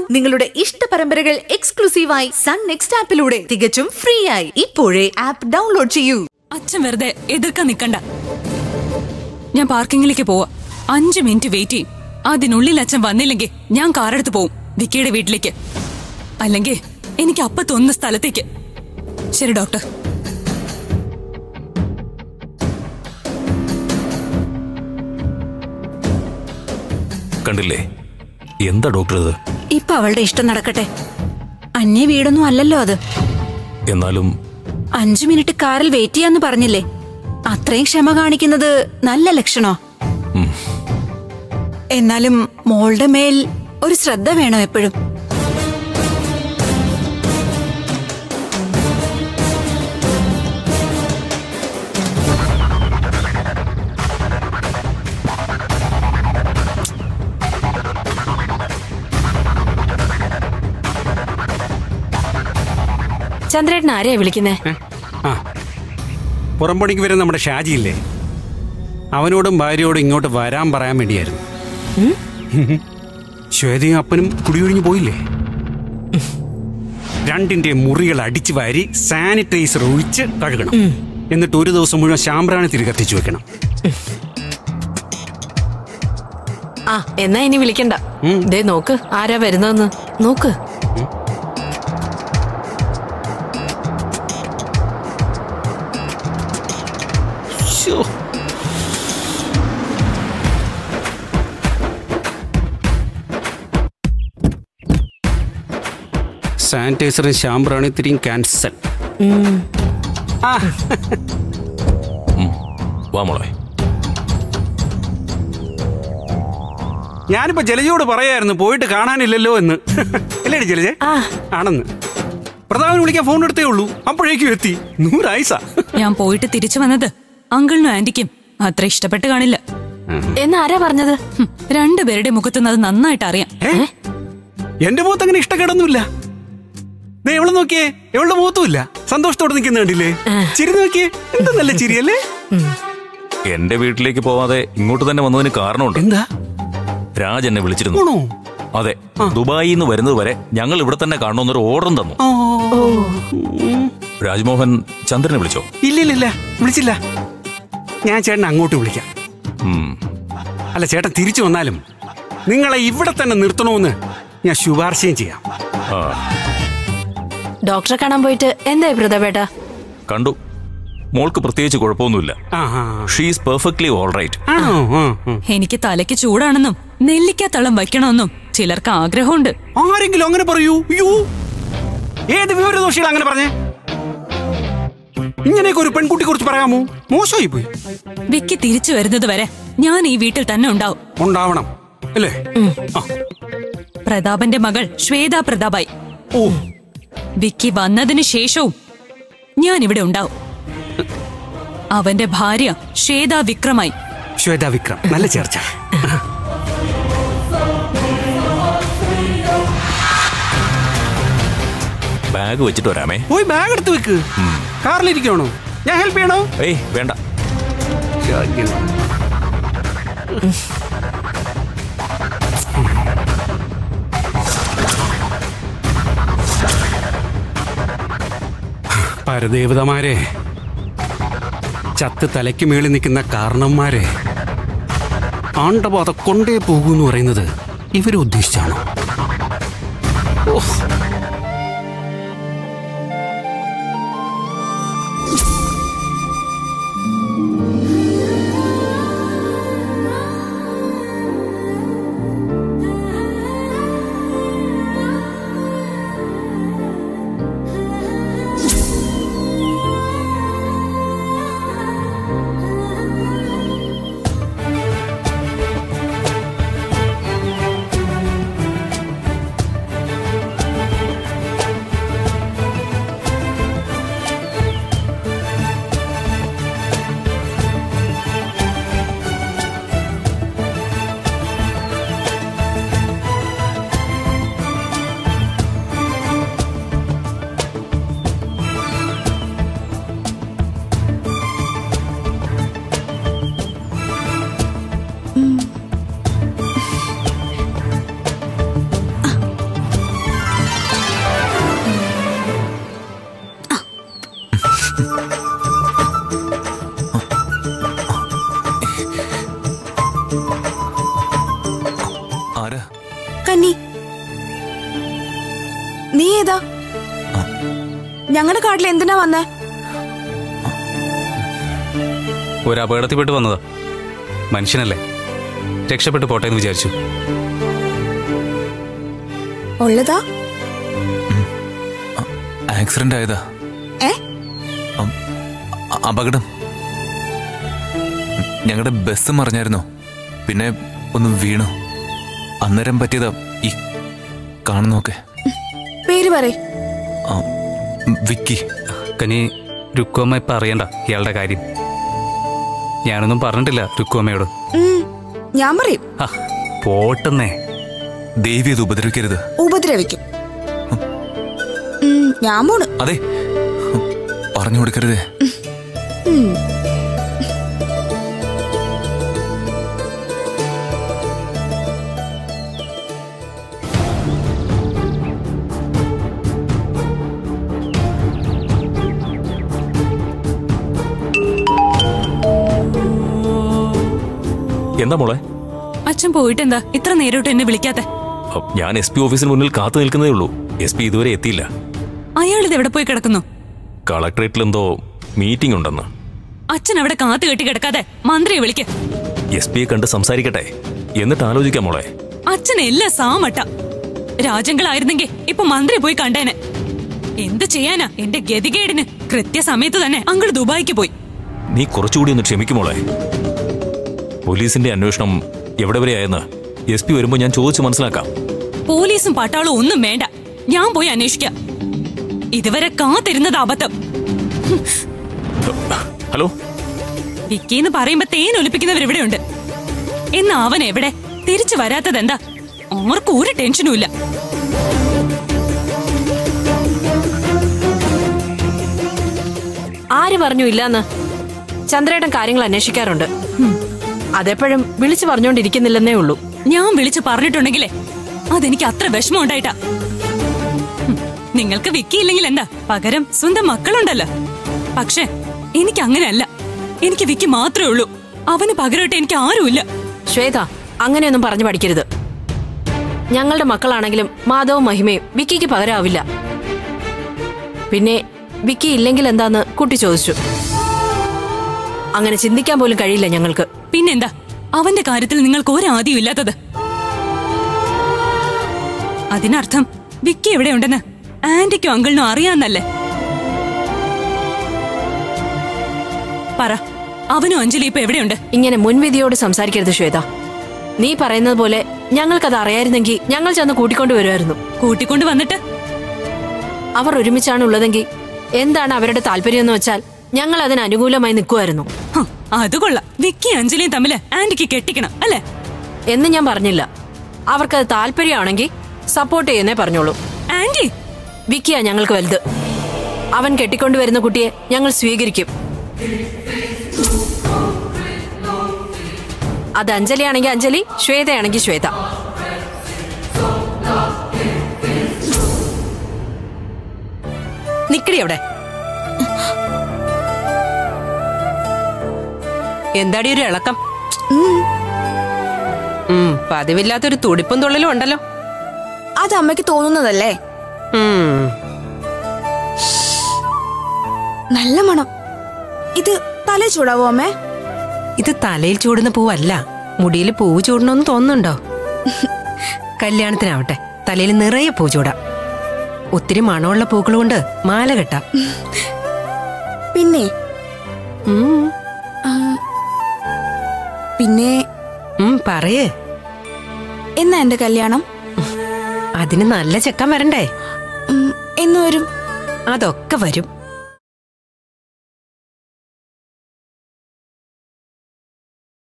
നിങ്ങളുടെ ഇഷ്ട പരമ്പരകൾ എക്സ്ക്ലൂസീവായി സൺ നെക്സ്റ്റ് ആപ്പിലൂടെ തികച്ചും ഫ്രീ ആയി ഇപ്പോഴേ ആപ്പ് ഡൗൺലോഡ് ചെയ്യൂ അച്ഛൻ വെറുതെ എതിർക്കാൻ നിക്കണ്ട ഞാൻ പാർക്കിങ്ങിലേക്ക് പോവാ അഞ്ചു മിനിറ്റ് വെയിറ്റ് ചെയ്യും അതിനുള്ളിൽ അച്ഛൻ വന്നില്ലെങ്കിൽ ഞാൻ കാറെടുത്ത് പോവും വിക്കിയുടെ വീട്ടിലേക്ക് അല്ലെങ്കിൽ എനിക്ക് അപ്പ തോന്നുന്ന സ്ഥലത്തേക്ക് ശരി ഡോക്ടർ കണ്ടില്ലേ എന്താ ഡോക്ടർ ഇത് ഇപ്പൊ അവളുടെ ഇഷ്ടം നടക്കട്ടെ അന്യ വീടൊന്നും അല്ലല്ലോ അത് എന്നാലും അഞ്ചു മിനിറ്റ് കാറിൽ വെയിറ്റ് ചെയ്യാന്ന് പറഞ്ഞില്ലേ അത്രയും ക്ഷമ കാണിക്കുന്നത് നല്ല ലക്ഷണോ ഉം. എന്നാലും മോളുടെ മേൽ ഒരു ശ്രദ്ധ വേണം എപ്പോഴും ചന്ദ്രേട്ടൻ ആരെയാ വിളിക്കുന്നേ ആ പുറംപണിക്ക് വരുന്ന നമ്മുടെ ഷാജിയില്ലേ അവനോടും ഭാര്യയോടും ഇങ്ങോട്ട് വരാൻ പറയാൻ വേണ്ടിയായിരുന്നു ശ്വേതയും അപ്പനും കുടിയൊഴിഞ്ഞു പോയില്ലേ രണ്ടിന്റെ മുറികൾ അടിച്ചു വാരി സാനിറ്റൈസർ ഒഴിച്ച് കഴുകണം എന്നിട്ട് ഒരു ദിവസം മുഴുവൻ ശാമ്പ്രാണി തിരി കത്തിച്ചു വെക്കണം ആ എന്നാ ഇനി വിളിക്കണ്ട ഉം. ദേ നോക്ക് ആരാ വരുന്നതെന്ന് നോക്ക് ശ്ശോ. സാനിറ്റൈസറും ശാമ്പ്രാണി തിരിയും ക്യാൻസൽ ആ വാ മോളെ ഞാനിപ്പോ ജലജയോട് പറയായിരുന്നു പോയിട്ട് കാണാനില്ലല്ലോ എന്ന് അല്ലേടി ജലജ ആ. ആണെന്ന് പ്രതാപന് വിളിക്കാൻ ഫോൺ എടുത്തേ ഉള്ളൂ അപ്പോഴേക്കും എത്തി നൂറായിസ ഞാൻ പോയിട്ട് തിരിച്ചു വന്നത് അങ്കിളിനും ആന്റിക്കും അത്ര ഇഷ്ടപ്പെട്ട് കാണില്ല എന്ന് ആരാ പറഞ്ഞത് ഹും, രണ്ടുപേരുടെ മുഖത്തുനിന്ന് അത് നന്നായിട്ട് അറിയാം ഏ എന്റെ മുഖത്ത് അങ്ങനെ ഇഷ്ടക്കേടൊന്നുമില്ല ദേ എവള് നോക്കിയേ എവളുടെ മുഖത്തുമില്ല സന്തോഷത്തോടെ നിൽക്കുന്ന കണ്ടില്ലേ ചിരി നോക്കിയേ എന്താ നല്ല ചിരിയല്ലേ എന്റെ വീട്ടിലേക്ക് പോവാതെ ഇങ്ങോട്ട് തന്നെ വന്നതിന് കാരണമുണ്ട് എന്താ രാജ് എന്നെ വിളിച്ചിരുന്നു ആണോ അതെ ദുബായിൽ നിന്ന് വരുന്നത് വരെ ഞങ്ങൾ ഇവിടെ തന്നെ കാണണമെന്നൊരു ഓർഡറും തന്നു ഓ രാജ്മോഹൻ ചന്ദ്രനെ വിളിച്ചോ ഇല്ല ഇല്ല ഇല്ല വിളിച്ചില്ല ഞാൻ ചേട്ടനെ അങ്ങോട്ട് വിളിക്കാം ഉം. അല്ല ചേട്ടൻ തിരിച്ചു വന്നാലും നിങ്ങളെ ഇവിടെ തന്നെ നിർത്തണമെന്ന് ഞാൻ ശുപാർശയും ചെയ്യാം ആ ഡോക്ടറെ കാണാൻ പോയിട്ട് എന്തായി പ്രതാപേട്ട കണ്ടു മോൾക്ക് പ്രത്യേകിച്ച് കുഴപ്പമൊന്നുമില്ല ആ ആ. ഷീസ് പെർഫെക്റ്റ്ലി ഓൾ റൈറ്റ് ആണോ ആ, ആ. എനിക്ക് തലയ്ക്ക് ചൂടാണെന്നും നെല്ലിക്കാത്തളം വയ്ക്കണമെന്നും ചിലർക്ക് ആഗ്രഹമുണ്ട് ആരെങ്കിലും അങ്ങനെ പറയൂ അയ്യോ ഏത് വിവരദോഷികൾ അങ്ങനെ പറഞ്ഞേ ഇങ്ങനെയൊക്കെ ഒരു പെൺകുട്ടി കുറിച്ച് പറയാമോ മോശമായി പോയി വിക്കി തിരിച്ചു വരുന്നത് വരെ ഞാൻ ഈ വീട്ടിൽ തന്നെ ഉണ്ടാവും ഉണ്ടാവണം അല്ലേ ആ. പ്രതാപന്റെ മകൾ ശ്വേത പ്രതാപായി ഓ വിക്കി വന്നതിന് ശേഷവും ഞാൻ ഇവിടെ ഉണ്ടാവും അവന്റെ ഭാര്യ ശ്വേത വിക്രമായി ശ്വേത വിക്രം നല്ല ചേർച്ച ബാഗ് വെച്ചിട്ട് വരാമേ പോയി ബാഗ് എടുത്ത് വെക്ക് കാറിലിരിക്കണോ ഞാൻ ഹെൽപ്പ് ചെയ്യണോ ഏയ് വേണ്ട പരദേവതമാരെ ചത്ത് തലയ്ക്ക് മേളിൽ നിൽക്കുന്ന കാരണന്മാരെ ആണ്ടപാത കൊണ്ടേ പോകൂ എന്ന് പറയുന്നത് ഇവരെ ഉദ്ദേശിച്ചാണോ ഓഹ്. നീ ഏതാ ഞങ്ങളുടെ കാട്ടിൽ എന്തിനാ വന്നേ ഒരു അപകടത്തിൽപ്പെട്ട് വന്നതാ മനുഷ്യനല്ലേ രക്ഷപ്പെട്ടു പോട്ടെ എന്ന് വിചാരിച്ചു ഉള്ളതാ ആക്സിഡന്റ് ആയതാ ഏ അം, അ- അപകടം ഞങ്ങളുടെ ബസ് മറിഞ്ഞായിരുന്നോ പിന്നെ ഒന്ന് വീണു അന്നേരം പറ്റിയതാ ഈ കാണുന്നൊക്കെ പേര് പറയ് വിക്കി കനി രുക്കോമ്മ ഇപ്പം അറിയണ്ട ഇയാളുടെ കാര്യം ഞാനൊന്നും പറഞ്ഞിട്ടില്ല രുക്കോമ്മയോട് ഉം, ഞാൻ പറയും ആ പോട്ടെന്നേ ദേവി അത് ഉപദ്രവിക്കരുത് ഉപദ്രവിക്കും ഉം, ഞാൻ പോണ് അതെ പറഞ്ഞു കൊടുക്കരുതേ ഉം. എന്താ മോളെ അച്ഛൻ പോയിട്ടെന്താ ഇത്ര നേരിട്ട് എന്നെ വിളിക്കാത്തെ അ, ഞാൻ എസ് പി ഓഫീസിന് മുന്നിൽ കാത്തു നിൽക്കുന്നതേ ഉള്ളൂ എസ് പി ഇതുവരെ എത്തിയില്ല അയാൾ ഇത് എവിടെ പോയി കിടക്കുന്നു കളക്ടറേറ്റിൽ എന്തോ മീറ്റിംഗ് ഉണ്ടെന്ന് അച്ഛൻ അവിടെ കാത്തു കെട്ടി കിടക്കാതെ മന്ത്രിയെ വിളിക്ക് എസ് പിയെ കണ്ട് സംസാരിക്കട്ടെ എന്നിട്ട് ആലോചിക്കാം മോളെ അച്ഛൻ എല്ലാം സാമട്ട രാജങ്ങളായിരുന്നെങ്കിൽ ഇപ്പൊ മന്ത്രി പോയി കണ്ടേനെ എന്ത് ചെയ്യാനാ എന്റെ ഗതികേടിന് കൃത്യസമയത്ത് തന്നെ അങ്കിൾ ദുബായിക്ക് പോയി നീ കുറച്ചുകൂടി ഒന്ന് ക്ഷമിക്കും മോളെ പോലീസിന്റെ അന്വേഷണം എവിടെ വരെയായെന്ന് എസ് പി വരുമ്പോൾ ഞാൻ ചോദിച്ചു മനസ്സിലാക്കാം പോലീസും പട്ടാളും ഒന്നും വേണ്ട ഞാൻ പോയി അന്വേഷിക്കാം ഇതുവരെ കാത്തിരുന്നത് അബദ്ധം ഹലോ വിക്കിന്ന് പറയുമ്പോ തേൻ ഒലിപ്പിക്കുന്നവർ ഇവിടെയുണ്ട് എന്നാ അവൻ എവിടെ തിരിച്ചു വരാത്തത് എന്താ ആർക്കും ഒരു ടെൻഷനും ഇല്ല ആര് പറഞ്ഞു ഇല്ലാന്ന് ചന്ദ്രേട്ടൻ കാര്യങ്ങൾ അന്വേഷിക്കാറുണ്ട് ഹും. അതെപ്പോഴും വിളിച്ചു പറഞ്ഞുകൊണ്ടിരിക്കുന്നില്ലെന്നേ ഉള്ളൂ ഞാൻ വിളിച്ചു പറഞ്ഞിട്ടുണ്ടെങ്കിലേ അതെനിക്ക് അത്ര വിഷമം ഉണ്ടായിട്ടാ ഹും, നിങ്ങൾക്ക് വിക്കിയില്ലെങ്കിൽ എന്താ പകരം സ്വന്തം മക്കളുണ്ടല്ലോ പക്ഷേ എനിക്ക് അങ്ങനെയല്ല എനിക്ക് വിക്കി മാത്രമേ ഉള്ളൂ അവന് പകരമായിട്ട് എനിക്ക് ആരുമില്ല ശ്വേത അങ്ങനെയൊന്നും പറഞ്ഞു പഠിക്കരുത് ഞങ്ങളുടെ മക്കളാണെങ്കിലും മാധവും മഹിമയും വിക്കിക്ക് പകരാവില്ല പിന്നെ വിക്കി ഇല്ലെങ്കിൽ എന്താന്ന് കുട്ടി ചോദിച്ചു അങ്ങനെ ചിന്തിക്കാൻ പോലും കഴിയില്ല ഞങ്ങൾക്ക് പിന്നെന്താ അവന്റെ കാര്യത്തിൽ നിങ്ങൾക്ക് ഒരാദ്യം ഇല്ലാത്തത് അതിനർത്ഥം വിക്കി എവിടെയുണ്ടെന്ന് ആന്റിക്കും അങ്കിളിനും അറിയാന്നല്ലേ പറ അവനും അഞ്ജലി ഇപ്പൊ എവിടെയുണ്ട് ഇങ്ങനെ മുൻവിധിയോട് സംസാരിക്കരുത് ശ്വേത നീ പറയുന്നത് പോലെ ഞങ്ങൾക്കത് അറിയായിരുന്നെങ്കിൽ ഞങ്ങൾ ചെന്ന് കൂട്ടിക്കൊണ്ടു വരുമായിരുന്നു കൂട്ടിക്കൊണ്ട് വന്നിട്ട് അവർ ഒരുമിച്ചാണ് ഉള്ളതെങ്കിൽ എന്താണ് അവരുടെ താല്പര്യം എന്ന് വെച്ചാൽ ഞങ്ങൾ അതിന് അനുകൂലമായി നിൽക്കുമായിരുന്നു ഹ, അത് കൊള്ളാം വിക്കി അഞ്ജലിയും തമ്മില് ആന്റിക്ക് കെട്ടിക്കണം അല്ലേ എന്ന് ഞാൻ പറഞ്ഞില്ല അവർക്കത് താല്പര്യമാണെങ്കിൽ സപ്പോർട്ട് ചെയ്യുന്നേ പറഞ്ഞോളൂ ആന്റി വിക്കിയാ ഞങ്ങൾക്ക് വലുത് അവൻ കെട്ടിക്കൊണ്ടുവരുന്ന കുട്ടിയെ ഞങ്ങൾ സ്വീകരിക്കും അത് അഞ്ജലിയാണെങ്കിൽ അഞ്ജലി ശ്വേതയാണെങ്കിൽ ശ്വേത നിക്കടി അവിടെ എന്താടി ഒരു ഇളക്കം ഉം, പതിവില്ലാത്തൊരു തുടിപ്പും തുള്ളലും ഉണ്ടല്ലോ അത് അമ്മയ്ക്ക് തോന്നുന്നതല്ലേ ഉം, നല്ല മണം ഇത് തല ചൂടാവോ അമ്മേ ഇത് തലയിൽ ചൂടുന്ന പൂവല്ല മുടിയിൽ പൂവ് ചൂടണമെന്ന് തോന്നുന്നുണ്ടോ കല്യാണത്തിനാവട്ടെ തലയിൽ നിറയെ പൂ ചൂടാം ഒത്തിരി മണമുള്ള പൂക്കൾ കൊണ്ട് മാല കെട്ടാം പിന്നെ ഉം, ആ, പിന്നെ ഉം, പറയേ എന്നാ എന്റെ കല്യാണം അതിന് നല്ല ചെക്കൻ വരണ്ടേ ഉം, എന്ന് വരും അതൊക്കെ വരും